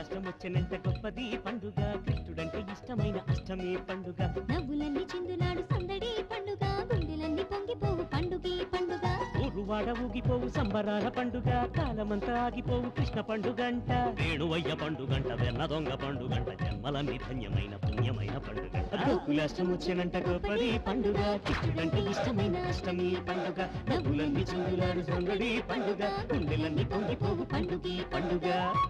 గోకులాష్టం వచ్చినంత గొప్పది పండుగ కృష్ణుడంటే ఇష్టమైన అష్టమి పండుగ నవ్వులన్నీ చిందులాడు సందడి పండుగ గుండెలన్నీ పొంగిపోవు పండుగే పండుగ ఊరువాడ ఊగిపోవు సంబరాల పండుగ కాలమంతా ఆగిపోవు కృష్ణ పండుగంట వేణువయ్య పండుగంట వెన్న దొంగ పండుగంట జన్మలన్నీ ధన్యమైన పుణ్యమైన పండుగ గోకులాష్టం వచ్చినంట గొప్పది పండుగ కృష్ణుడంటే ఇష్టమైన అష్టమి పండుగ నవ్వులన్నీ చిందులాడు సందడి పండుగ గుండెలన్నీ పొంగిపోవు పండుగే పండుగ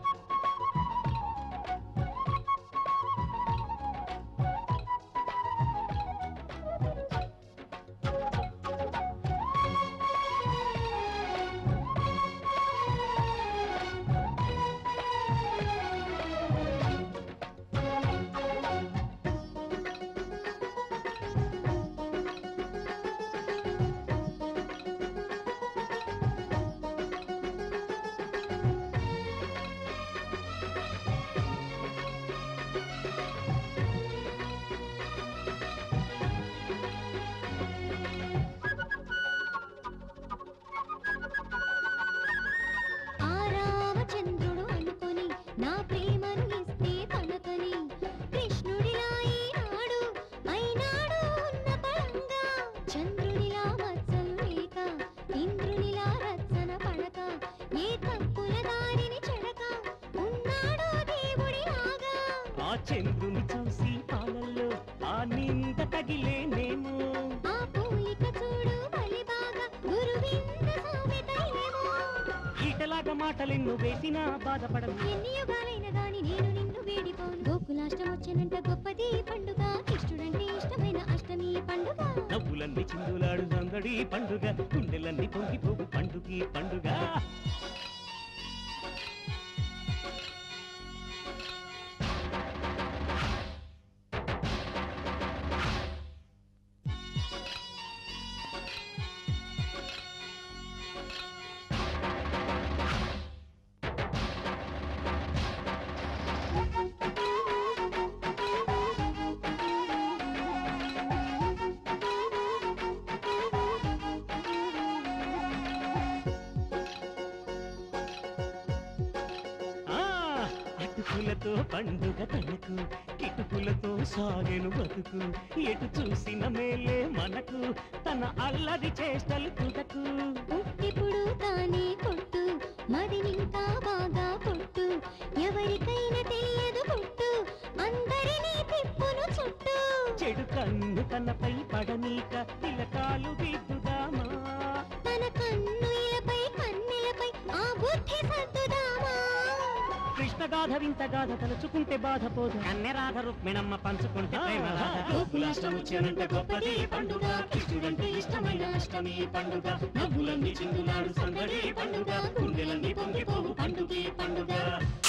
ఆ రామచంద్రుడు అనుకొని నా ప్రేమను ఇస్తే తనకని కృష్ణుడిలా ఈనాడు అయినాడు ఉన్న పరంగా చంద్రునిలా మత్సలు లేక ఇంద్రునిలా రచ్చన పడక ఏ తప్పుల దారిని చెడక ఉన్నాడు దేవుడి లాగా ఆ చంద్రుని చూసి పాలల్లో ఆ నింద తగిలేనేమో ఆ పోలిక చూడు బలి బాగా గురువింద సామెత ఏమో ఈటలాగా మాటలెన్ను వేసినా బాధపడను ఎన్ని యుగాలైన గాని నేను నిన్ను వేడిపోను గోకులాష్టం వచ్చేనంట గొప్పది పండుగ కృష్ణుడంటే ఇష్టమైన అష్టమి పండుగ నవ్వులన్నీ చిందులాడు సందడి పండుగ గుండెలన్నీ పొంగిపోవు పండుగ పండుగ ఆ అటుకులతో పండుగ తనకు కిటుకులతో సాగెను బతుకు ఎటు చూసిన మేలే మనకు తన అల్లరి చేష్టలు తుదకు పుట్టిప్పుడు తానే కొట్టు మదినింకా బాగా కొట్టు ఎవరికైనా తెలియదు కొట్టు అందరినీ తిప్పును చుట్టూ చెడు కన్ను తనపై పడనీక తిలకాలు దిద్దుదామా తన కన్నులపై కన్నెలపై ఆ బుద్ధి సర్దుదామా కృష్ణ గాథ వింత గాథ తలుచుకుంటే బాధపోదు కన్నెరాధ రుక్మిణమ్మ పంచుకుంటే ప్రేమ రాధ. గోకులాష్టమి వచ్చేనంటే గొప్పది పండుగ కృష్ణుడంటే ఇష్టమైన అష్టమి పండుగ నవ్వులన్నీ చిందులాడు సందడి పండుగ గుండెలన్నీ పొంగిపోవు పండుగే పండుగ